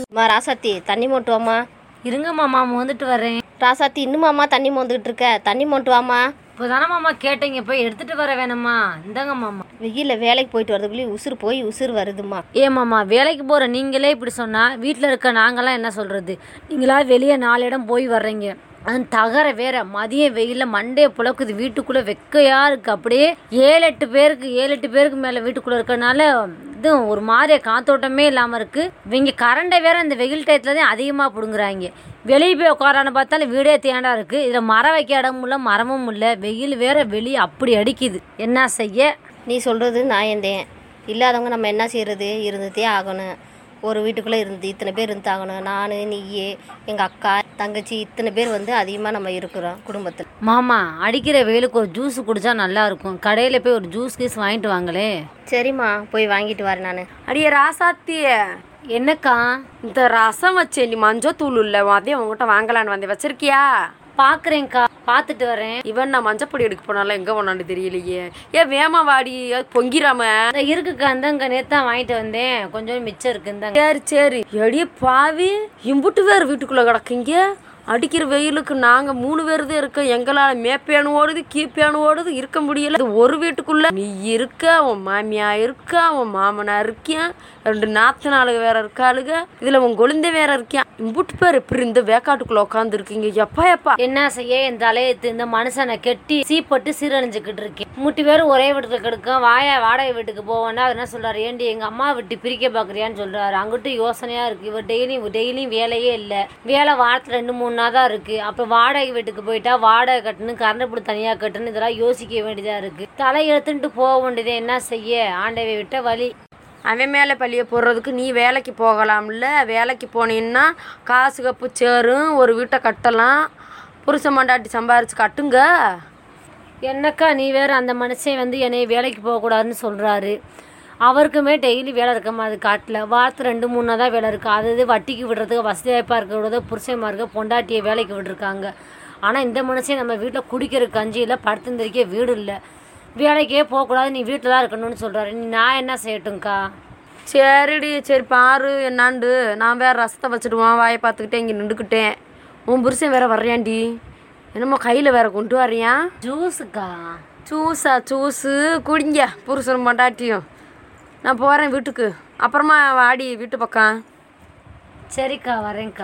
அம்மா ராசாத்தி தண்ணி மோட்டு வாம்மா இருங்க மாமா வந்துட்டு வரேன் ராசாத்தி இன்னுமாம்மா தண்ணி மோந்துக்கிட்டு இருக்க தண்ணி மோட்டு வாம்மா இப்போ தானே மாமா கேட்டீங்க போய் எடுத்துட்டு வர வேணாமா இந்தாங்க மாமா வெயிலில் வேலைக்கு போயிட்டு வரதுக்குள்ளேயே உசுறு போய் உசுறு வருதுமா ஏ மாமா வேலைக்கு போகிற நீங்களே இப்படி சொன்னால் வீட்டில் இருக்க நாங்களாம் என்ன சொல்கிறது நீங்களா வெளியே நாலு இடம் போய் வர்றீங்க அது தகர வேற மதிய வெயிலில் மண்டைய புழக்குது வீட்டுக்குள்ளே வெக்கையா இருக்குது அப்படியே ஏழு எட்டு பேருக்கு ஏழு எட்டு பேருக்கு மேலே வீட்டுக்குள்ளே இருக்கறனால இதுவும் ஒரு மாதிரியா காத்தோட்டமே இல்லாமல் இருக்குது இவங்க கரண்டை வேற இந்த வெயில் டயத்தில் தான் அதிகமாக பிடுங்குறாங்க வெளியே போய் உட்காரான்னு பார்த்தாலும் வீடே தேண்டா இருக்குது இதில் மரம் வைக்க இடமும் இல்லை மரமும் இல்லை வெயில் வேற வெளியே அப்படி அடிக்குது என்ன செய்ய நீ சொல்கிறது நியாயந்தேன் இல்லாதவங்க நம்ம என்ன செய்கிறது இருந்துட்டே ஆகணும் ஒரு வீட்டுக்குள்ளே இருந்து இத்தனை பேர் இருந்தாகணும் நான் நீயே எங்கள் அக்கா தங்கச்சி இத்தனை பேர் வந்து அதிகமாக நம்ம இருக்கிறோம் குடும்பத்தில் மாமா அடிக்கிற வெயிலுக்கு ஒரு ஜூஸ் குடிச்சா நல்லா இருக்கும் கடையில் போய் ஒரு ஜூஸ் கீஸ் வாங்கிட்டு வாங்களே சரிம்மா போய் வாங்கிட்டு வரேன் நான் அடியே ராசாத்திய என்னக்கா இந்த ரசம் வச்சே நீ மஞ்சத்தூள் இல்ல அதே உங்ககிட்ட வாங்கலான்னு வந்தேன் வச்சிருக்கியா பார்க்குறேங்க்கா பார்த்துட்டு வரேன் இவன் நான் மஞ்சப்பொடி எடுக்க போனாலும் எங்க போனான்னு தெரியலையே ஏ வேமா வாடி ஏ, பொங்கிராம இந்த இருக்குக்கா இந்தாங்க நேற்று தான் வாங்கிட்டு வந்தேன் கொஞ்சம் மிச்சம் இருக்கு இந்தாங்க சரி சரி எடியே பாவி இம்புட்டு வேறு வீட்டுக்குள்ள கிடக்குங்க அடிக்கிற வெயிலுக்கு நாங்க மூணு பேர் தான் இருக்கோம் எங்களால மேப்பேனு ஓடுது கீப்பேனு ஓடுது இருக்க முடியல இது ஒரு வீட்டுக்குள்ள நீ இருக்க உன் மாமியா இருக்கா உன் மாமனா இருக்கியான் ரெண்டு நாத்தனாளுக வேற இருக்காளுக இதுல உன் கொழுந்த வேற இருக்கியான் இம்புட்டு பேர் இப்படி இந்த வேக்காட்டுக்குள்ள உட்காந்து இருக்கீங்க எப்பா எப்பா என்ன செய்ய என் தலையெத்து இந்த மனுஷனை கெட்டி சீப்பட்டு சீரழிஞ்சுக்கிட்டு இருக்கேன் மூட்டு பேரும் ஒரே வீட்டுக்கு கெடுக்கும் வாயா வாடகை வீட்டுக்கு போவோன்னா அவர் என்ன சொல்றாரு ஏண்டி எங்க அம்மா விட்டு பிரிக்க பாக்குறியான்னு சொல்றாரு அங்கிட்டு யோசனையா இருக்கு இவர் டெய்லியும் டெய்லியும் வேலையே இல்லை வேலை வாரத்துல ரெண்டு மூணு நாள் தான் இருக்கு அப்ப வாடகை வீட்டுக்கு போயிட்டா வாடகை கட்டணும் கரண்ட் பில் தனியா கட்டணும் இதெல்லாம் யோசிக்க வேண்டியதா இருக்கு தலை எடுத்துட்டு போக வேண்டியது என்ன செய்ய ஆண்டவை விட்ட வழி அவன் மேலே பழிய போடுறதுக்கு நீ வேலைக்கு போகலாம்ல வேலைக்கு போனீன்னா காசு கப்பு சேரும் ஒரு வீட்டை கட்டலாம் புருஷன் மண்டாட்டி சம்பாரிச்சு கட்டுங்க என்னக்கா நீ வேற அந்த மனுஷன் வந்து என்னை வேலைக்கு போகக்கூடாதுன்னு சொல்கிறாரு அவருக்குமே டெய்லி வேலை இருக்க மாதிரி காட்டில் வாரத்தில் ரெண்டு மூணு நாள் தான் வேலை இருக்குது அது இது வட்டிக்கு விடுறதுக்கு வசதி வாய்ப்பாக இருக்கிறத புருஷன்மார்க்க பொண்டாட்டியை வேலைக்கு விட்டுருக்காங்க ஆனால் இந்த மனுஷன் நம்ம வீட்டில் குடிக்கிற கஞ்சி இல்லை படுத்துந்திருக்க வீடு இல்லை வேலைக்கே போகக்கூடாது நீ வீட்டில் தான் இருக்கணும்னு சொல்கிறாரு நீ நான் என்ன செய்யட்டும்க்கா சரிடி சரி பாரு என்னாண்டு நான் வேற ரசத்தை வச்சுடுவான் வாயை பார்த்துக்கிட்டே இங்கே நின்றுக்கிட்டேன் உன் புருஷன் வேற வர்றியாண்டி என்னமோ கையில் வேற கொண்டு வர்றியா ஜூஸுக்கா ஜூஸா ஜூஸு குடிங்க புருஷன் மண்டாட்டியும் நான் போகிறேன் வீட்டுக்கு அப்புறமா வாடி வீட்டு பக்கம் சரிக்கா வரேன்க்கா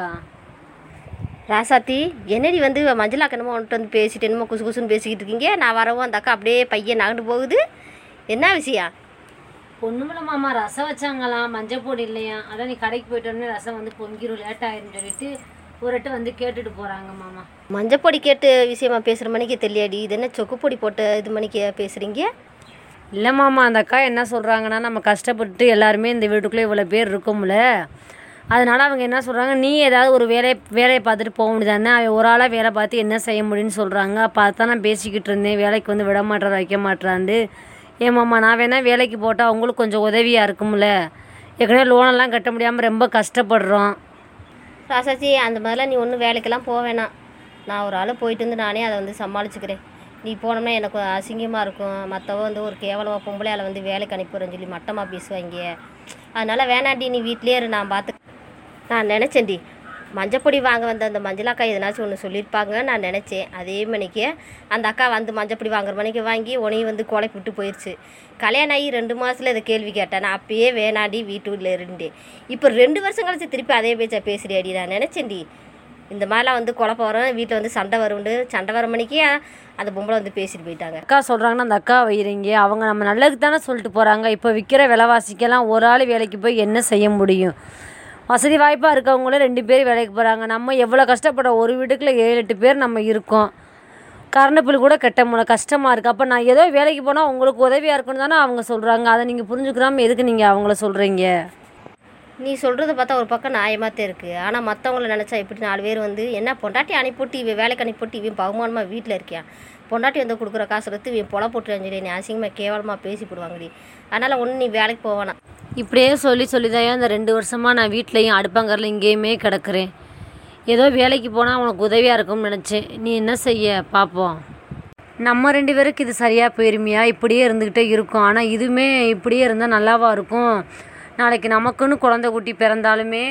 ராசாத்தி என்னடி வந்து மஞ்சளா கண்ணமா வந்துட்டு வந்து பேசிட்டு என்னமோ குசு குசுன்னு பேசிக்கிட்டு இருக்கீங்க நான் வரவும் அந்த அக்கா அப்படியே பையன் நகண்டு போகுது என்ன விஷயம் ஒன்றுமில்ல மாமா ரசம் வச்சாங்களாம் மஞ்சள் பொடி இல்லையா அதான் நீ கடைக்கு போயிட்டு உடனே ரசம் வந்து பொங்கிரும் லேட் ஆயிருன்னு சொல்லிட்டு ஒரு வாட்டி வந்து கேட்டுட்டு போகிறாங்க மாமா மஞ்சப்பொடி கேட்டு விஷயமா பேசுகிற மணிக்கு தெரியாடி இது என்ன சொக்கு பொடி போட்டு இது மணிக்கு பேசுகிறீங்க இல்லை மாமா அந்த அக்கா என்ன சொல்கிறாங்கன்னா நம்ம கஷ்டப்பட்டு எல்லாருமே இந்த வீட்டுக்குள்ளே இவ்வளோ பேர் இருக்கோம்ல அதனால் அவங்க என்ன சொல்கிறாங்க நீ ஏதாவது ஒரு வேலையை வேலையை பார்த்துட்டு போக முடியாதுன்னு அவன் ஒரு ஆளாக வேலை பார்த்து என்ன செய்ய முடியும்னு சொல்கிறாங்க அப்போ அதான் நான் பேசிக்கிட்டு இருந்தேன் வேலைக்கு வந்து விட மாட்டாரா வைக்க மாட்டாரான்னு ஏன் மாமா நான் வேணால் வேலைக்கு போட்டால் அவங்களுக்கு கொஞ்சம் உதவியாக இருக்கும்ல ஏற்கனவே லோனெல்லாம் கட்ட முடியாமல் ரொம்ப கஷ்டப்படுறோம் ராசாச்சி அந்த மாதிரிலாம் நீ ஒன்றும் வேலைக்கெல்லாம் போக வேணாம் நான் ஒரு ஆள் போயிட்டு வந்து நானே அதை வந்து சமாளிச்சுக்கிறேன் நீ போனோம்னா எனக்கு அசிங்கமாக இருக்கும் மற்றவ வந்து ஒரு கேவலமாக பொம்பளையால் வந்து வேலைக்கு அனுப்பிடுறேன்னு சொல்லி மட்டமாக பேசுவாங்க அதனால் வேணாண்டி நீ வீட்லேயே இரு நான் பார்த்து நான் நினச்சேன்டி மஞ்சப்பொடி வாங்க வந்த அந்த மஞ்சளாக்கா எதனாச்சும் ஒன்று சொல்லியிருப்பாங்க நான் நினச்சேன் அதே மணிக்கு அந்த அக்கா வந்து மஞ்சப்பொடி வாங்குற மணிக்கு வாங்கி உனையும் வந்து கொலை விட்டு போயிடுச்சு கல்யாணம் ஆகி ரெண்டு மாதத்தில் இதை கேள்வி கேட்டேன் நான் அப்பயே வேணாடி வீட்டுல இருந்தேன் இப்போ ரெண்டு வருஷம் கழிச்சு திருப்பி அதே பேச்சா பேசுறியாடி நான் நினச்சேன்டி இந்த மாதிரிலாம் வந்து குழப்பம் வரும் வீட்டில் வந்து சண்டை வரும்னு சண்டை வர மணிக்கு அந்த பொம்பளை வந்து பேசிட்டு போயிட்டாங்க அக்கா சொல்கிறாங்கன்னா அந்த அக்கா வைறீங்க அவங்க நம்ம நல்லதுக்கு தானே சொல்லிட்டு போகிறாங்க இப்போ விற்கிற விலைவாசிக்கெல்லாம் ஒரு ஆள் வேலைக்கு போய் என்ன செய்ய முடியும் வசதி வாய்ப்பாக இருக்கவங்களே ரெண்டு பேர் வேலைக்கு போகிறாங்க நம்ம எவ்வளோ கஷ்டப்பட ஒரு வீட்டுக்குள்ள ஏழு எட்டு பேர் நம்ம இருக்கோம் கரண்ட் பில் கூட கட்ட முடியல கஷ்டமாக இருக்குது அப்போ நான் ஏதோ வேலைக்கு போனால் உங்களுக்கு உதவியாக இருக்குன்னு தானே அவங்க சொல்கிறாங்க அதை நீங்கள் புரிஞ்சுக்கிறாம எதுக்கு நீங்கள் அவங்கள சொல்கிறீங்க நீ சொல்கிறத பார்த்தா ஒரு பக்கம் நியாயமாக தான் இருக்குது ஆனால் மற்றவங்கள நினச்சா இப்படி நாலு பேர் வந்து என்ன பொண்டாட்டி அனுப்பிவிட்டு இவன் வேலைக்கு அனுப்பிவிட்டு இவன் பகுமானமாக வீட்டில் இருக்கியான் பொண்டாட்டி வந்து கொடுக்குற காசு எடுத்து இவன் பொல போட்டுருன்னு சொல்லி நீ அசிங்கமாக கேவலமாக பேசி போடுவாங்கடி அதனால் ஒன்று நீ வேலைக்கு போவானா இப்படியே சொல்லி சொல்லி தான் இந்த ரெண்டு வருஷமாக நான் வீட்லேயும் அடுப்பாங்கரில் இங்கேயுமே கிடக்கிறேன் ஏதோ வேலைக்கு போனால் உனக்கு உதவியாக இருக்கும்னு நினச்சேன் நீ என்ன செய்ய பார்ப்போம் நம்ம ரெண்டு பேருக்கு இது சரியாக போயிருமியா இப்படியே இருந்துக்கிட்டே இருக்கும் ஆனால் இதுவுமே இப்படியே இருந்தால் நல்லாவா இருக்கும் நாளைக்கு நமக்குன்னு குழந்தை குட்டி பிறந்தாலுமே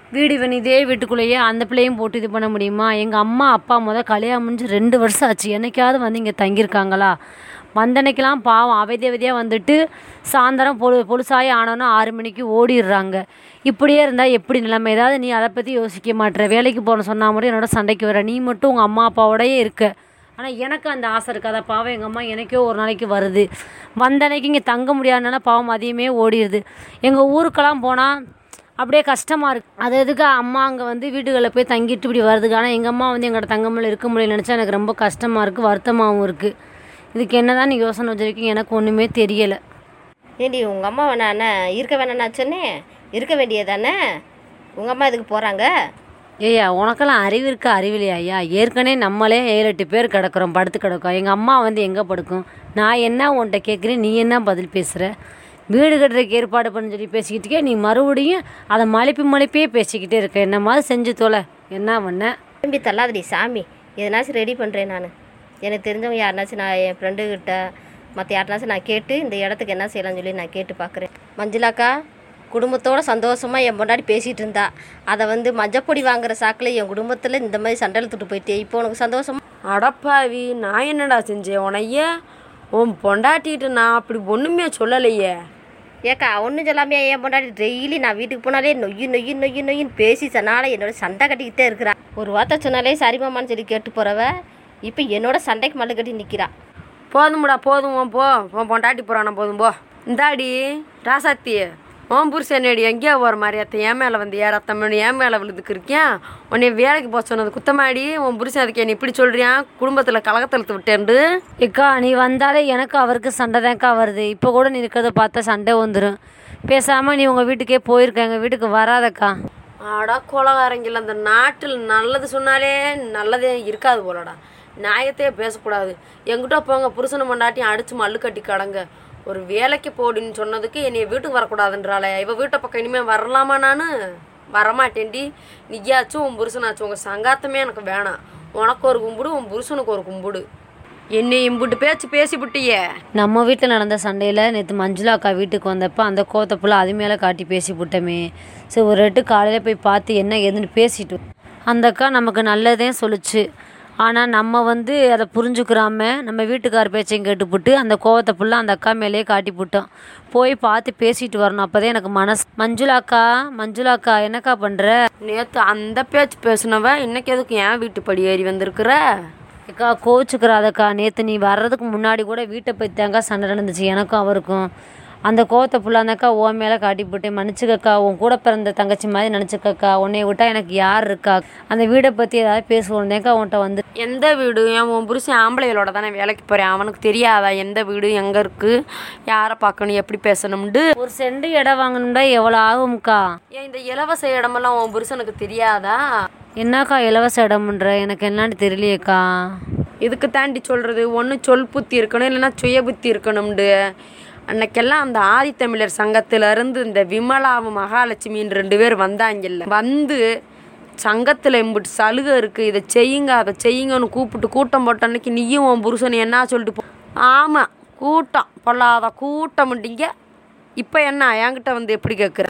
வீடு வேணும் இதே வீட்டுக்குள்ளேயே அந்த பிள்ளையும் போட்டு இது பண்ண முடியுமா எங்கள் அம்மா அப்பா முத கல்யாணம் முடிஞ்சு ரெண்டு வருஷம் ஆச்சு என்னைக்காவது வந்து இங்கே தங்கியிருக்காங்களா வந்தன்னைக்கெல்லாம் பாவம் அவதி அவதியாக வந்துட்டு சாயந்தரம் பொழு பொழுசாயி ஆனோன்னா ஆறு மணிக்கு ஓடிடுறாங்க இப்படியே இருந்தால் எப்படி நிலைமை ஏதாவது நீ அதை பற்றி யோசிக்க மாட்டேற வேலைக்கு போகணும் சொன்னால் மட்டும் என்னோட சண்டைக்கு வர நீ மட்டும் உங்கள் அம்மா அப்பாவோடயே இருக்க ஆனால் எனக்கு அந்த ஆசை இருக்காதா பாவம் எங்கள் அம்மா எனக்கே ஒரு நாளைக்கு வருது வந்த அன்னைக்கு இங்கே தங்க முடியாதனால பாவம் அதையுமே ஓடிடுது எங்கள் ஊருக்கெல்லாம் போனால் அப்படியே கஷ்டமாக இருக்குது அது எதுக்கு அம்மா அங்கே வந்து வீட்டுகளில் போய் தங்கிட்டு இப்படி வருதுக்கு ஆனால் எங்கள் அம்மா வந்து எங்களோட தங்க முடியல இருக்க முடியல நினச்சா எனக்கு ரொம்ப கஷ்டமாக இருக்குது வருத்தமாகவும் இருக்குது இதுக்கு என்ன தான் நீ யோசனை வச்சிருக்கீங்க எனக்கு ஒன்றுமே தெரியலை ஏண்டி உங்கள் அம்மா வேணா இருக்க வேணாம் சொன்னேன் இருக்க வேண்டியதானே உங்கள் அம்மா இதுக்கு போகிறாங்க ஏய்யா உனக்கெல்லாம் அறிவு இருக்கா அறிவில்லையா ஐயா ஏற்கனவே நம்மளே ஏழு எட்டு பேர் கிடக்குறோம் படுத்து கிடக்கோம் எங்கள் அம்மா வந்து எங்கே படுக்கும் நான் என்ன உன்கிட்ட கேட்குறேன் நீ என்ன பதில் பேசுகிற வீடு கட்டுறதுக்கு ஏற்பாடு பண்ண சொல்லி பேசிக்கிட்டே நீ மறுபடியும் அதை மலைப்பி மலைப்பே பேசிக்கிட்டே இருக்க என்ன மாதிரி செஞ்சு தொலை என்ன பண்ண திரும்பி தள்ளாதடி சாமி எதனாச்சும் ரெடி பண்ணுறேன் நான் எனக்கு தெரிஞ்சவங்க யாருனாச்சும் நான் என் ஃப்ரெண்டுக்கிட்ட மற்ற யாருனாச்சும் நான் கேட்டு இந்த இடத்துக்கு என்ன செய்யலாம்னு சொல்லி நான் கேட்டு பார்க்குறேன் மஞ்சுளாக்கா குடும்பத்தோட சந்தோஷமாக என் பொண்டாடி பேசிகிட்டு இருந்தா அதை வந்து மஞ்சப்பொடி வாங்குற சாக்கில் என் குடும்பத்தில் இந்த மாதிரி சண்டை இழுத்துட்டு போயிட்டே இப்போ உனக்கு சந்தோஷமா அடப்பாவி நான் என்னடா செஞ்சேன் உனைய உன் பொண்டாட்டிட்டு நான் அப்படி ஒன்றுமே சொல்லலையே ஏக்கா ஒன்றும் சொல்லாமையா என் பொண்டாடி டெய்லி நான் வீட்டுக்கு போனாலே நொய்யு நொய்யு நொய்யு நொய்யுன்னு பேசி சொன்னால என்னோட சண்டை கட்டிக்கிட்டே இருக்கிறா ஒரு வார்த்தை சொன்னாலே சரிமாமான்னு சொல்லி கேட்டு போகிறவ இப்போ என்னோட சண்டைக்கு மல்லு கட்டி நிற்கிறா போதும்டா போதும் உன் போ உன் பொண்டாட்டி போகிறானா போதும் போ இந்தாடி ராசாத்தி உன் புருஷனடி எங்கேயோ போகிற மாதிரி அத்தை என் மேலே வந்து ஏறாத்தம்மன் என் மேலே விழுதுக்கு இருக்கேன் உன்னை வேலைக்கு போக சொன்னது குத்தமாடி உன் புருஷன் அதுக்கு என்ன இப்படி சொல்றியான் குடும்பத்தில் கலகத்தழுத்து விட்டேன்டு ஏக்கா நீ வந்தாலே எனக்கு அவருக்கு சண்டை தான்க்கா வருது இப்போ கூட நீ இருக்கிறத பார்த்தா சண்டை வந்துடும் பேசாமல் நீ உங்கள் வீட்டுக்கே போயிருக்க எங்கள் வீட்டுக்கு வராதக்கா அடா கொலகாரங்கில் அந்த நாட்டில் நல்லது சொன்னாலே நல்லதே இருக்காது போலடா நியாயத்தையே பேசக்கூடாது எங்கிட்ட போங்க புருஷனை மண்டாட்டியும் அடிச்சு மல்லு கட்டி கடங்க ஒரு வேலைக்கு போடின்னு சொன்னதுக்கு என்னைய வீட்டுக்கு வரக்கூடாதுன்றாளே இவ வீட்டை பக்கம் இனிமேல் வரலாமா நான் வரமாட்டேன்டி நீயாச்சும் உன் புருஷனாச்சும் உங்கள் சங்காத்தமே எனக்கு வேணாம் உனக்கு ஒரு கும்பிடு உன் புருஷனுக்கு ஒரு கும்பிடு என்னை இம்புட்டு பேச்சு பேசிவிட்டியே நம்ம வீட்டில் நடந்த சண்டையில் நேற்று மஞ்சுளா அக்கா வீட்டுக்கு வந்தப்போ அந்த கோத்தை புள்ள அது மேலே காட்டி பேசி விட்டோமே சரி ஒரு ரெட்டு காலையில் போய் பார்த்து என்ன ஏதுன்னு பேசிட்டு அந்த அக்கா நமக்கு நல்லதே சொல்லுச்சு ஆனால் நம்ம வந்து அதை புரிஞ்சுக்கிறாம நம்ம வீட்டுக்கார பேச்சையும் கேட்டுப்புட்டு அந்த கோவத்தை ஃபுல்லாக அந்த அக்கா மேலேயே காட்டி போட்டோம் போய் பார்த்து பேசிட்டு வரணும் அப்போதான் எனக்கு மனசு மஞ்சுளா அக்கா மஞ்சுளா அக்கா என்னக்கா பண்ணுற நேற்று அந்த பேச்சு பேசுனவ இன்னைக்கு எதுக்கு ஏன் வீட்டு படி ஏறி வந்திருக்கிற அக்கா கோச்சுக்கிறாதக்கா நேற்று நீ வர்றதுக்கு முன்னாடி கூட வீட்டை பற்றி தாங்க சண்டை நடந்துச்சு எனக்கும் அவருக்கும் அந்த கோவத்தை ஃபுல்லாக அந்தக்கா ஓ மேலே காட்டி போட்டேன் மன்னிச்சுக்கக்கா உன் கூட பிறந்த தங்கச்சி மாதிரி நினச்சிக்கக்கா உன்னை விட்டா எனக்கு யார் இருக்கா அந்த வீடை பற்றி ஏதாவது பேசுவோம் தேக்கா உன்கிட்ட வந்து எந்த வீடு என் உன் புருஷன் ஆம்பளைகளோட தானே வேலைக்கு போகிறேன் அவனுக்கு தெரியாதா எந்த வீடு எங்கே இருக்குது யாரை பார்க்கணும் எப்படி பேசணும்ண்டு ஒரு செண்டு இடம் வாங்கணும்டா எவ்வளோ ஆகும்க்கா ஏன் இந்த இலவச இடமெல்லாம் உன் புருஷனுக்கு தெரியாதா என்னக்கா இலவச இடம்ன்ற எனக்கு என்னன்னு தெரியலையேக்கா இதுக்கு தாண்டி சொல்கிறது ஒன்று சொல் புத்தி இருக்கணும் இல்லைன்னா சுய புத்தி இருக்கணும்ண்டு அன்னைக்கெல்லாம் அந்த ஆதித்தமிழர் சங்கத்துல இருந்து இந்த விமலாவும் மகாலட்சுமின்னு ரெண்டு பேர் வந்தாங்கல்ல வந்து சங்கத்தில் இம்புட்டு சலுகை இருக்குது இதை செய்யுங்க அதை செய்யுங்கன்னு கூப்பிட்டு கூட்டம் போட்ட அன்னைக்கு நீயும் உன் புருஷன் என்ன சொல்லிட்டு போ ஆமாம் கூட்டம் பொல்லாத கூட்டம் முடிங்க இப்போ என்ன என்கிட்ட வந்து எப்படி கேட்குற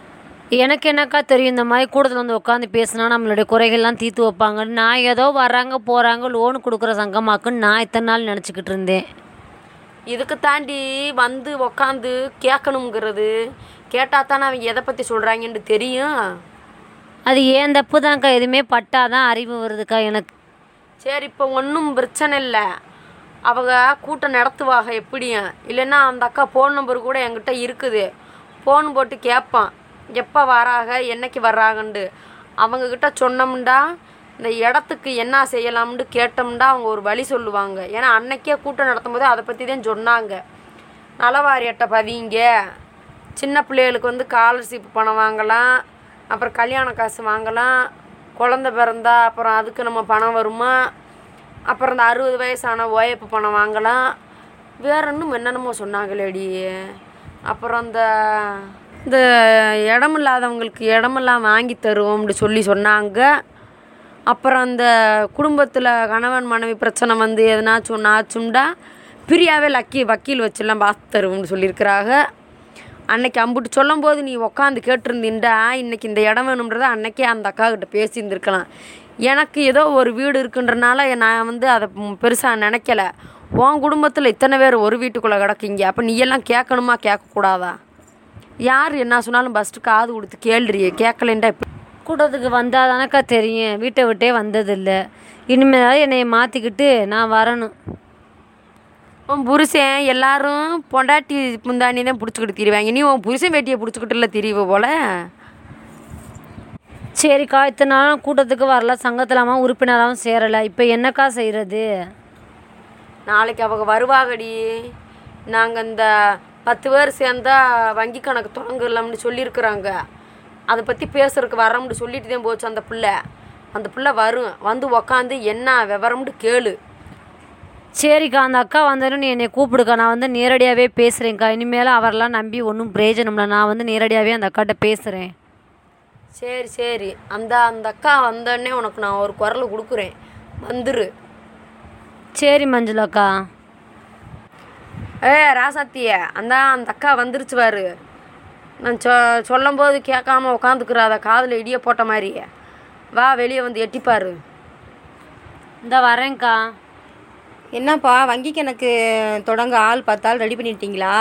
எனக்கு என்னக்கா தெரியும் இந்த மாதிரி கூடத்தில் வந்து உட்காந்து பேசினா நம்மளுடைய குறைகள்லாம் தீர்த்து வைப்பாங்கன்னு நான் ஏதோ வர்றாங்க போகிறாங்க லோன் கொடுக்குற சங்கமாக்குன்னு நான் இத்தனை நாள் நினச்சிக்கிட்டு இருந்தேன் இதுக்கு தாண்டி வந்து உக்காந்து கேட்கணுங்கிறது கேட்டால் தானே அவங்க எதை பற்றி சொல்கிறாங்கன்னு தெரியும் அது ஏன் தப்பு தான்க்கா எதுவுமே பட்டாதான் அறிவு வருதுக்கா எனக்கு சரி இப்போ ஒன்றும் பிரச்சனை இல்லை அவங்க கூட்டம் நடத்துவாங்க எப்படியும் இல்லைன்னா அந்த அக்கா ஃபோன் நம்பர் கூட என்கிட்ட இருக்குது ஃபோன் போட்டு கேட்பான் எப்போ வராங்க என்னைக்கு வர்றாங்கன்ட்டு அவங்கக்கிட்ட சொன்னோம்டா இந்த இடத்துக்கு என்ன செய்யலாம்னு கேட்டோம்டா அவங்க ஒரு வழி சொல்லுவாங்க ஏன்னா அன்னைக்கே கூட்டம் நடத்தும் போது அதை பற்றி தான் சொன்னாங்க நலவாரி அட்டை பதிங்க சின்ன பிள்ளைகளுக்கு வந்து ஸ்காலர்ஷிப் பணம் வாங்கலாம் அப்புறம் கல்யாண காசு வாங்கலாம் குழந்த பிறந்தா அப்புறம் அதுக்கு நம்ம பணம் வருமா அப்புறம் இந்த அறுபது வயசான ஓயப்பு பணம் வாங்கலாம் வேற இன்னும் என்னென்னமோ சொன்னாங்களேடி அப்புறம் இந்த இந்த இடம் இல்லாதவங்களுக்கு இடமெல்லாம் வாங்கி தருவோம்னு சொல்லி சொன்னாங்க அப்புறம் அந்த குடும்பத்தில் கணவன் மனைவி பிரச்சனை வந்து எதனாச்சும் ஒன்று ஆச்சும்டா பிரியாவே லக்கி வக்கீல் வச்சுலாம் பார்த்து தருவோம்னு சொல்லியிருக்கிறாங்க அன்னைக்கு அம்புட்டு சொல்லும் போது நீ உக்காந்து கேட்டிருந்தீண்டா இன்னைக்கு இந்த இடம் வேணுன்றத அன்னைக்கே அந்த அக்கா கிட்ட பேசியிருந்துருக்கலாம் எனக்கு ஏதோ ஒரு வீடு இருக்குன்றனால நான் வந்து அதை பெருசாக நினைக்கல உன் குடும்பத்தில் இத்தனை பேர் ஒரு வீட்டுக்குள்ளே கிடக்கீங்க அப்போ நீ எல்லாம் கேட்கணுமா கேட்கக்கூடாதா யார் என்ன சொன்னாலும் ஃபஸ்ட்டு காது கொடுத்து கேள்றியே கேட்கலேன்டா இப்படி கூட்டத்துக்கு வந்தால் தானக்கா தெரியும் வீட்டை விட்டே வந்ததில்லை இனிமேல் என்னை மாற்றிக்கிட்டு நான் வரணும் உன் புருஷன் எல்லாரும் பொண்டாட்டி முந்தானி தான் பிடிச்சிக்கிட்டு திரிவாங்க நீ உன் புருஷன் வேட்டியை பிடிச்சிக்கிட்டுல திரிவ போல சரிக்கா இத்தனை நாளும் கூட்டத்துக்கு வரல சங்கத்திலாமா உறுப்பினராகவும் சேரலை இப்போ என்னக்கா செய்கிறது நாளைக்கு அவங்க வருவாங்கடி நாங்கள் இந்த பத்து பேர் சேர்ந்தா வங்கி கணக்கு தொடங்கலாம்னு சொல்லியிருக்கிறாங்க அதை பற்றி பேசுறதுக்கு வரோம்னு சொல்லிட்டு தான் போச்சு அந்த பிள்ளை அந்த பிள்ளை வரும் வந்து உக்காந்து என்ன விவரம்னு கேளு சரிக்கா அந்த அக்கா வந்தாலும் நீ என்னை கூப்பிடுக்கா நான் வந்து நேரடியாகவே பேசுகிறேன்க்கா இனிமேல் அவரெல்லாம் நம்பி ஒன்றும் பிரயோஜனம்ல நான் வந்து நேரடியாகவே அந்த அக்காட்ட பேசுகிறேன் சரி சரி அந்த அந்த அக்கா வந்தோடனே உனக்கு நான் ஒரு குரல் கொடுக்குறேன் வந்துரு சரி மஞ்சுளாக்கா ஏ ராசாத்திய அந்த அந்த அக்கா வந்துருச்சு பாரு நான் சொ சொல்லும்போது கேட்காம உக்காந்துக்கிறாத காதில் இடிய போட்ட மாதிரி வா வெளியே வந்து எட்டிப்பாரு இந்த வரேன்க்கா என்னப்பா வங்கி கணக்கு தொடங்க ஆள் பார்த்தால் ரெடி பண்ணிட்டீங்களா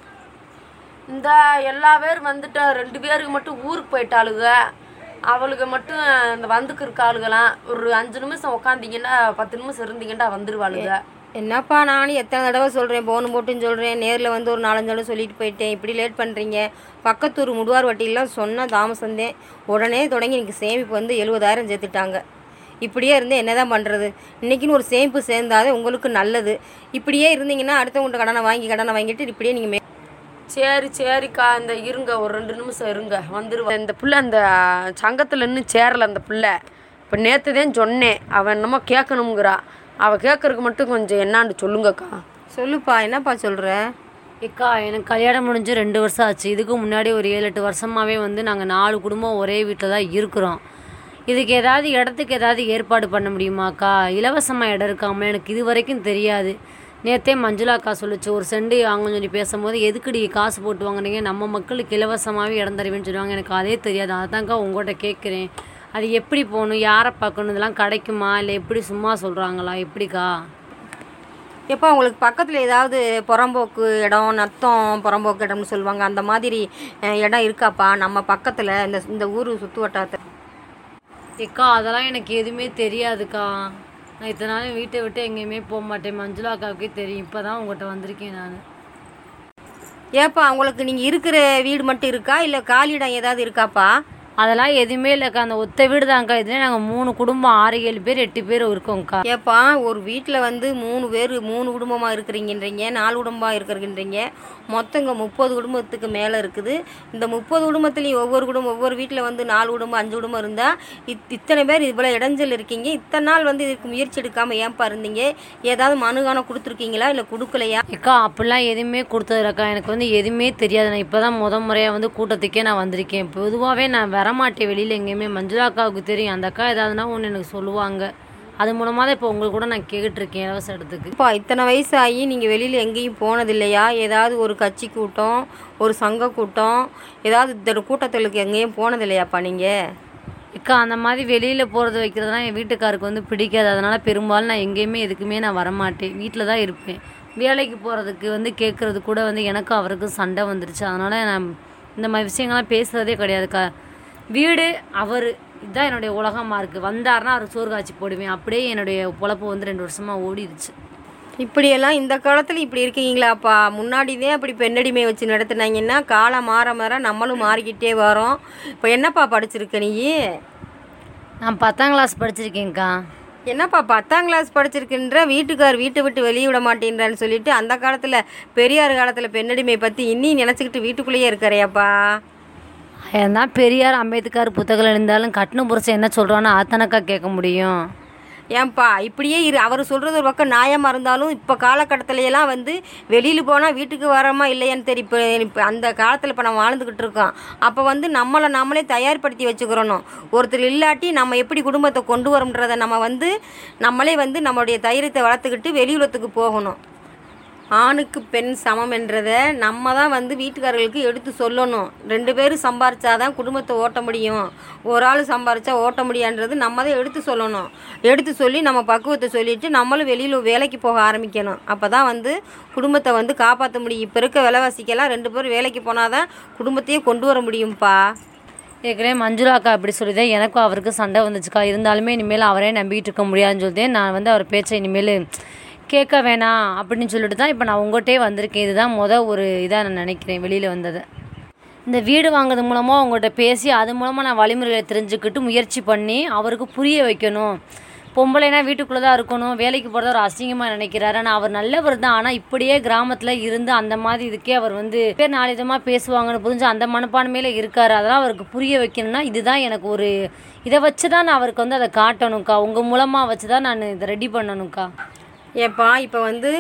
இந்த எல்லா பேர் வந்துட்டா ரெண்டு பேருக்கு மட்டும் ஊருக்கு போயிட்டாளுங்க அவளுக்கு மட்டும் இந்த வந்துக்கு இருக்க ஆளுகலாம் ஒரு அஞ்சு நிமிஷம் உக்காந்தீங்கன்னா பத்து நிமிஷம் இருந்தீங்கன்னா வந்துருவாளுங்க என்னப்பா நானும் எத்தனை தடவை சொல்கிறேன் போன் போட்டுன்னு சொல்கிறேன் நேரில் வந்து ஒரு நாலஞ்சு தடவை சொல்லிட்டு போயிட்டேன் இப்படி லேட் பண்ணுறீங்க பக்கத்தூர் முடுவார் வட்டியெல்லாம் சொன்ன தாமசந்தேன் உடனே தொடங்கி எனக்கு சேமிப்பு வந்து எழுபதாயிரம் சேர்த்துட்டாங்க இப்படியே இருந்து என்ன தான் பண்ணுறது இன்றைக்கின்னு ஒரு சேமிப்பு சேர்ந்தாதே உங்களுக்கு நல்லது இப்படியே இருந்தீங்கன்னா அடுத்தவங்கள்ட்ட கடனை வாங்கி கடனை வாங்கிட்டு இப்படியே நீங்கள் மே சரி சரிக்கா இந்த இருங்க ஒரு ரெண்டு நிமிஷம் இருங்க வந்துருவா இந்த புள்ள அந்த சங்கத்தில் இன்னும் சேரல அந்த புள்ள இப்போ நேற்று தான் சொன்னேன் அவன் என்னமோ கேட்கணுங்கிறா அவள் கேட்கறதுக்கு மட்டும் கொஞ்சம் என்னான்னு சொல்லுங்கக்கா சொல்லுப்பா என்னப்பா சொல்கிற ஏக்கா எனக்கு கல்யாணம் முடிஞ்சு ரெண்டு வருஷம் ஆச்சு இதுக்கு முன்னாடி ஒரு ஏழு எட்டு வருஷமாகவே வந்து நாங்கள் நாலு குடும்பம் ஒரே வீட்டில் தான் இருக்கிறோம் இதுக்கு ஏதாவது இடத்துக்கு ஏதாவது ஏற்பாடு பண்ண முடியுமாக்கா இலவசமாக இடம் இருக்காமல் எனக்கு இது வரைக்கும் தெரியாது நேற்றே மஞ்சுளா அக்கா சொல்லுச்சு ஒரு செண்டு வாங்கன்னு சொல்லி பேசும்போது எதுக்குடி காசு போட்டு வாங்குறீங்க நம்ம மக்களுக்கு இலவசமாகவே இடம் தருவேன்னு சொல்லுவாங்க எனக்கு அதே தெரியாது அதான்க்கா உங்கள்கிட்ட கேட்குறேன் அது எப்படி போகணும் யாரை பார்க்கணும் இதெல்லாம் கிடைக்குமா இல்லை எப்படி சும்மா சொல்கிறாங்களா எப்படிக்கா எப்போ உங்களுக்கு பக்கத்தில் ஏதாவது புறம்போக்கு இடம் நத்தம் புறம்போக்கு இடம்னு சொல்லுவாங்க அந்த மாதிரி அஹ், இடம் இருக்காப்பா நம்ம பக்கத்தில் இந்த இந்த ஊர் சுற்று வட்டாரத்தில் ஏக்கா அதெல்லாம் எனக்கு எதுவுமே தெரியாதுக்கா நான் இத்தனை நாள் வீட்டை விட்டு எங்கேயுமே போக மாட்டேன் மஞ்சுளா அக்காவுக்கே தெரியும் இப்போ தான் உங்கள்கிட்ட வந்திருக்கேன் நான் ஏப்பா உங்களுக்கு நீங்கள் இருக்கிற வீடு மட்டும் இருக்கா இல்லை காலி இடம் ஏதாவது இருக்காப்பா அதெல்லாம் எதுவுமே இல்லைக்கா அந்த ஒத்த வீடு தான்க்கா இதுலேயே நாங்கள் மூணு குடும்பம் ஆறு ஏழு பேர் எட்டு பேர் இருக்கோங்க்கா ஏப்பா ஒரு வீட்டில் வந்து மூணு பேர் மூணு குடும்பமாக இருக்கிறீங்கன்றீங்க நாலு குடும்பமாக இருக்கிறீங்கன்றீங்க மொத்தம் இங்கே முப்பது குடும்பத்துக்கு மேலே இருக்குது இந்த முப்பது குடும்பத்துலேயும் ஒவ்வொரு குடும்பம் ஒவ்வொரு வீட்டில் வந்து நாலு குடும்பம் அஞ்சு குடும்பம் இருந்தால் இத் இத்தனை பேர் இவ்வளோ இடைஞ்சல் இருக்கீங்க இத்தனை நாள் வந்து இதுக்கு முயற்சி எடுக்காமல் ஏன்ப்பா இருந்தீங்க ஏதாவது மனுகானம் கொடுத்துருக்கீங்களா இல்லை கொடுக்கலையா ஏக்கா அப்படிலாம் எதுவுமே கொடுத்ததில்லக்கா எனக்கு வந்து எதுவுமே தெரியாது நான் இப்போ தான் முத முறையாக வந்து கூட்டத்துக்கே நான் வந்திருக்கேன் பொதுவாகவே நான் வரமாட்டேன் வெளியில் எங்கேயுமே மஞ்சுளா அக்காவுக்கு தெரியும் அந்த அக்கா ஏதாவதுனா ஒன்று எனக்கு சொல்லுவாங்க அது மூலமாக தான் இப்போ உங்களுக்கு கூட நான் கேட்டுட்ருக்கேன் இலவச இடத்துக்கு அப்பா இத்தனை வயசு ஆகி நீங்கள் வெளியில் எங்கேயும் போனதில்லையா ஏதாவது ஒரு கட்சி கூட்டம் ஒரு சங்க கூட்டம் ஏதாவது இந்த கூட்டங்களுக்கு எங்கேயும் போனதில்லையாப்பா நீங்கள் அக்கா அந்த மாதிரி வெளியில் போகிறது வைக்கிறதுலாம் என் வீட்டுக்காருக்கு வந்து பிடிக்காது அதனால் பெரும்பாலும் நான் எங்கேயுமே எதுக்குமே நான் வரமாட்டேன் வீட்டில் தான் இருப்பேன் வேலைக்கு போகிறதுக்கு வந்து கேட்குறது கூட வந்து எனக்கும் அவருக்கும் சண்டை வந்துருச்சு அதனால் நான் இந்த மாதிரி விஷயங்கள்லாம் பேசுகிறதே கிடையாதுக்கா வீடு அவர் இதுதான் என்னுடைய உலகமாக இருக்குது வந்தாருன்னா அவர் சோறு காய்ச்சி போடுவேன் அப்படியே என்னுடைய பொழப்பு வந்து ரெண்டு வருஷமாக ஓடிடுச்சு இப்படியெல்லாம் இந்த காலத்தில் இப்படி இருக்கீங்களாப்பா முன்னாடிதான் அப்படி பெண்ணடிமை வச்சு நடத்துனாங்கன்னா காலம் மாற மாற நம்மளும் மாறிக்கிட்டே வரோம் இப்போ என்னப்பா படிச்சிருக்க நீ நான் பத்தாம் கிளாஸ் படிச்சிருக்கேன்க்கா என்னப்பா பத்தாம் கிளாஸ் படிச்சிருக்கின்ற வீட்டுக்கார் வீட்டை விட்டு வெளியே விட மாட்டேன்றான்னு சொல்லிட்டு அந்த காலத்தில் பெரியார் காலத்தில் பெண்ணடிமை பற்றி இன்னும் நினச்சிக்கிட்டு வீட்டுக்குள்ளேயே இருக்கிறையாப்பா தான் பெரியார் அம்பேத்கர் புத்தகம் இருந்தாலும் கட்டின புருஷன் என்ன சொல்கிறான்னு அத்தனக்கா கேட்க முடியும் ஏன்பா இப்படியே இரு அவர் சொல்கிறது ஒரு பக்கம் நியாயமாக இருந்தாலும் இப்போ காலகட்டத்திலையெல்லாம் வந்து வெளியில் போனால் வீட்டுக்கு வரோமா இல்லையான்னு தெரியும் இப்போ இப்போ அந்த காலத்தில் இப்போ நம்ம வாழ்ந்துக்கிட்டு இருக்கோம் அப்போ வந்து நம்மளை நம்மளே தயார்படுத்தி வச்சுக்கிறணும் ஒருத்தர் இல்லாட்டி நம்ம எப்படி குடும்பத்தை கொண்டு வரோன்றதை நம்ம வந்து நம்மளே வந்து நம்மளுடைய தைரியத்தை வளர்த்துக்கிட்டு வெளியுலகத்துக்கு போகணும் ஆணுக்கு பெண் சமம் என்றதை நம்ம தான் வந்து வீட்டுக்காரர்களுக்கு எடுத்து சொல்லணும் ரெண்டு பேரும் சம்பாரிச்சாதான் குடும்பத்தை ஓட்ட முடியும் ஒரு ஆள் சம்பாரிச்சா ஓட்ட முடியான்றது நம்ம தான் எடுத்து சொல்லணும் எடுத்து சொல்லி நம்ம பக்குவத்தை சொல்லிட்டு நம்மளும் வெளியில் வேலைக்கு போக ஆரம்பிக்கணும் அப்போ தான் வந்து குடும்பத்தை வந்து காப்பாற்ற முடியும் இப்போ இருக்க விலைவாசிக்கெல்லாம் ரெண்டு பேரும் வேலைக்கு போனால் தான் குடும்பத்தையே கொண்டு வர முடியும்ப்பா ஏற்கனவே மஞ்சுளா அக்கா அப்படி சொல்லிதான் எனக்கும் அவருக்கு சண்டை வந்துச்சுக்கா இருந்தாலுமே இனிமேல் அவரே நம்பிக்கிட்டு இருக்க முடியாதுன்னு சொல்லிட்டு நான் வந்து அவர் பேச்சை இனிமேல் கேட்க வேணாம் அப்படின்னு சொல்லிட்டு தான் இப்போ நான் உங்கள்கிட்டே வந்திருக்கேன் இதுதான் மொதல் ஒரு இதாக நான் நினைக்கிறேன் வெளியில் வந்தது இந்த வீடு வாங்குறது மூலமாக உங்கள்கிட்ட பேசி அது மூலமாக நான் வழிமுறைகளை தெரிஞ்சுக்கிட்டு முயற்சி பண்ணி அவருக்கு புரிய வைக்கணும் பொம்பளைனா வீட்டுக்குள்ளே தான் இருக்கணும் வேலைக்கு போகிறத ஒரு அசிங்கமாக நினைக்கிறாரு ஆனால் அவர் நல்லவர் தான் ஆனால் இப்படியே கிராமத்தில் இருந்து அந்த மாதிரி இதுக்கே அவர் வந்து பேர் நாளிதமாக பேசுவாங்கன்னு புரிஞ்சு அந்த மனப்பான்மையில் இருக்காரு அதெல்லாம் அவருக்கு புரிய வைக்கணும்னா இதுதான் எனக்கு ஒரு இதை வச்சு தான் நான் அவருக்கு வந்து அதை காட்டணும்க்கா உங்கள் மூலமாக வச்சு தான் நான் இதை ரெடி பண்ணணும்க்கா ஏப்பா இப்போ வந்து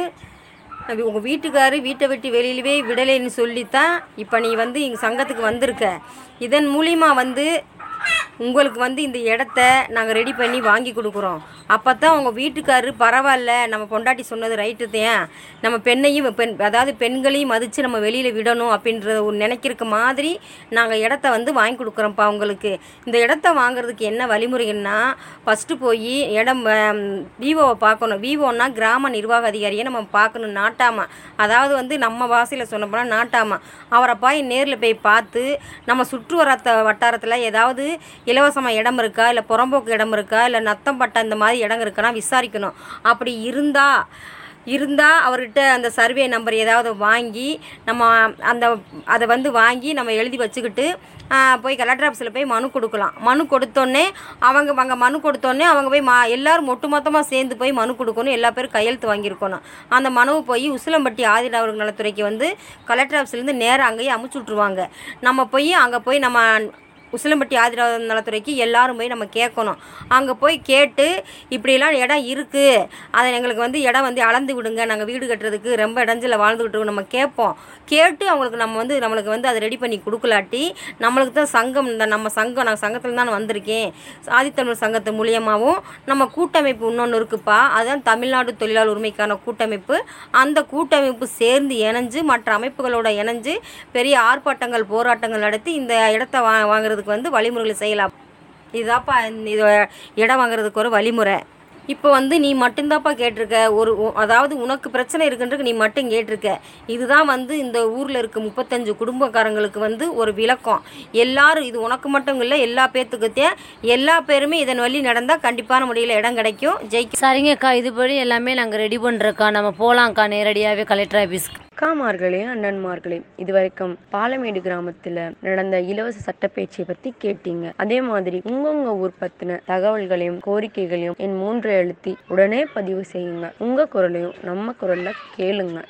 உங்கள் வீட்டுக்காரு வீட்டை விட்டு வெளியிலவே விடலைன்னு சொல்லித்தான் இப்போ நீ வந்து எங்கள் சங்கத்துக்கு வந்திருக்க இதன் மூலிமா வந்து உங்களுக்கு வந்து இந்த இடத்த நாங்கள் ரெடி பண்ணி வாங்கி கொடுக்குறோம் அப்போ தான் உங்கள் வீட்டுக்காரரு பரவாயில்ல நம்ம பொண்டாட்டி சொன்னது ரைட்டு தான் நம்ம பெண்ணையும் பெண் அதாவது பெண்களையும் மதித்து நம்ம வெளியில் விடணும் அப்படின்ற ஒரு நினைக்கிறக்கு மாதிரி நாங்கள் இடத்த வந்து வாங்கி கொடுக்குறோம்ப்பா உங்களுக்கு இந்த இடத்த வாங்குறதுக்கு என்ன வழிமுறைன்னா ஃபஸ்ட்டு போய் இடம் விவோவை பார்க்கணும் விவோன்னா கிராம நிர்வாக அதிகாரியை நம்ம பார்க்கணும் நாட்டாமா அதாவது வந்து நம்ம வாசையில் சொன்ன போனால் நாட்டாமா அவரை போய் நேரில் போய் பார்த்து நம்ம சுற்று வட்டாரத்த வட்டாரத்தில் ஏதாவது இலவசமாக இடம் இருக்கா இல்லை புறம்போக்கு இடம் இருக்கா இல்லை நத்தம் பட்ட இந்த மாதிரி இடம் இருக்கான்னா விசாரிக்கணும் அப்படி இருந்தால் இருந்தால் அவர்கிட்ட அந்த சர்வே நம்பர் ஏதாவது வாங்கி நம்ம அந்த அதை வந்து வாங்கி நம்ம எழுதி வச்சுக்கிட்டு ஆ, போய் கலெக்டர் ஆஃபீஸில் போய் மனு கொடுக்கலாம் மனு கொடுத்தோன்னே அவங்க அங்கே மனு கொடுத்தோன்னே அவங்க போய் மா எல்லோரும் ஒட்டு மொத்தமாக சேர்ந்து போய் மனு கொடுக்கணும் எல்லா பேரும் கையெழுத்து வாங்கியிருக்கணும் அந்த மனுவை போய் உசிலம்பட்டி ஆதிராவர் நலத்துறைக்கு வந்து கலெக்டர் ஆஃபீஸ்லேருந்து நேராக அங்கேயே அமுச்சு விட்ருவாங்க நம்ம போய் அங்கே போய் நம்ம உசிலம்பட்டி ஆதிராத நலத்துறைக்கு எல்லாரும் போய் நம்ம கேட்கணும் அங்கே போய் கேட்டு இப்படிலாம் இடம் இருக்குது அதை எங்களுக்கு வந்து இடம் வந்து அளந்து விடுங்க நாங்கள் வீடு கட்டுறதுக்கு ரொம்ப இடைஞ்சல வாழ்ந்துக்கிட்டு இருக்கோம் நம்ம கேட்போம் கேட்டு அவங்களுக்கு நம்ம வந்து நம்மளுக்கு வந்து அதை ரெடி பண்ணி கொடுக்கலாட்டி நம்மளுக்கு தான் சங்கம் இந்த நம்ம சங்கம் நான் சங்கத்தில் தான் வந்திருக்கேன் ஆதித்தமிழ் சங்கத்து மூலியமாகவும் நம்ம கூட்டமைப்பு இன்னொன்று இருக்குப்பா அதுதான் தமிழ்நாடு தொழிலாளர் உரிமைக்கான கூட்டமைப்பு அந்த கூட்டமைப்பு சேர்ந்து இணைஞ்சு மற்ற அமைப்புகளோட இணைஞ்சு பெரிய ஆர்ப்பாட்டங்கள் போராட்டங்கள் நடத்தி இந்த இடத்த வா வாங்குறதுக்கு வந்து வழிமுறைகளை செய்யலாம் இதுதான்ப்பா இந்த இது இடம் வாங்குறதுக்கு ஒரு வழிமுறை இப்போ வந்து நீ மட்டும்தான்ப்பா கேட்டிருக்க ஒரு உ- அதாவது உனக்கு பிரச்சனை இருக்குன்றது நீ மட்டும் கேட்டிருக்க இதுதான் வந்து இந்த ஊரில் இருக்க முப்பத்தஞ்சு குடும்பக்காரங்களுக்கு வந்து ஒரு விளக்கம் எல்லாரும் இது உனக்கு மட்டும் இல்லை எல்லா பேர்த்துக்கிட்டே எல்லா பேருமே இதன் வழி நடந்தால் கண்டிப்பான முறையில் இடம் கிடைக்கும் ஜெயிக்கும் சரிங்கக்கா இதுபடி எல்லாமே நாங்கள் ரெடி பண்ணுறோக்கா நம்ம போகலாம்க்கா நேரடியாகவே கலெக்டர் ஆஃபீஸ்க்கு அக்காமார்களே அண்ணன்மார்களே இதுவரைக்கும் பாலமேடு கிராமத்துல நடந்த இலவச சட்டப்பேச்சை பத்தி கேட்டீங்க அதே மாதிரி உங்கவுங்க ஊர் பத்தின தகவல்களையும் கோரிக்கைகளையும் என் மூன்று எழுத்தி உடனே பதிவு செய்யுங்க உங்க குரலையும் நம்ம குரல்ல கேளுங்க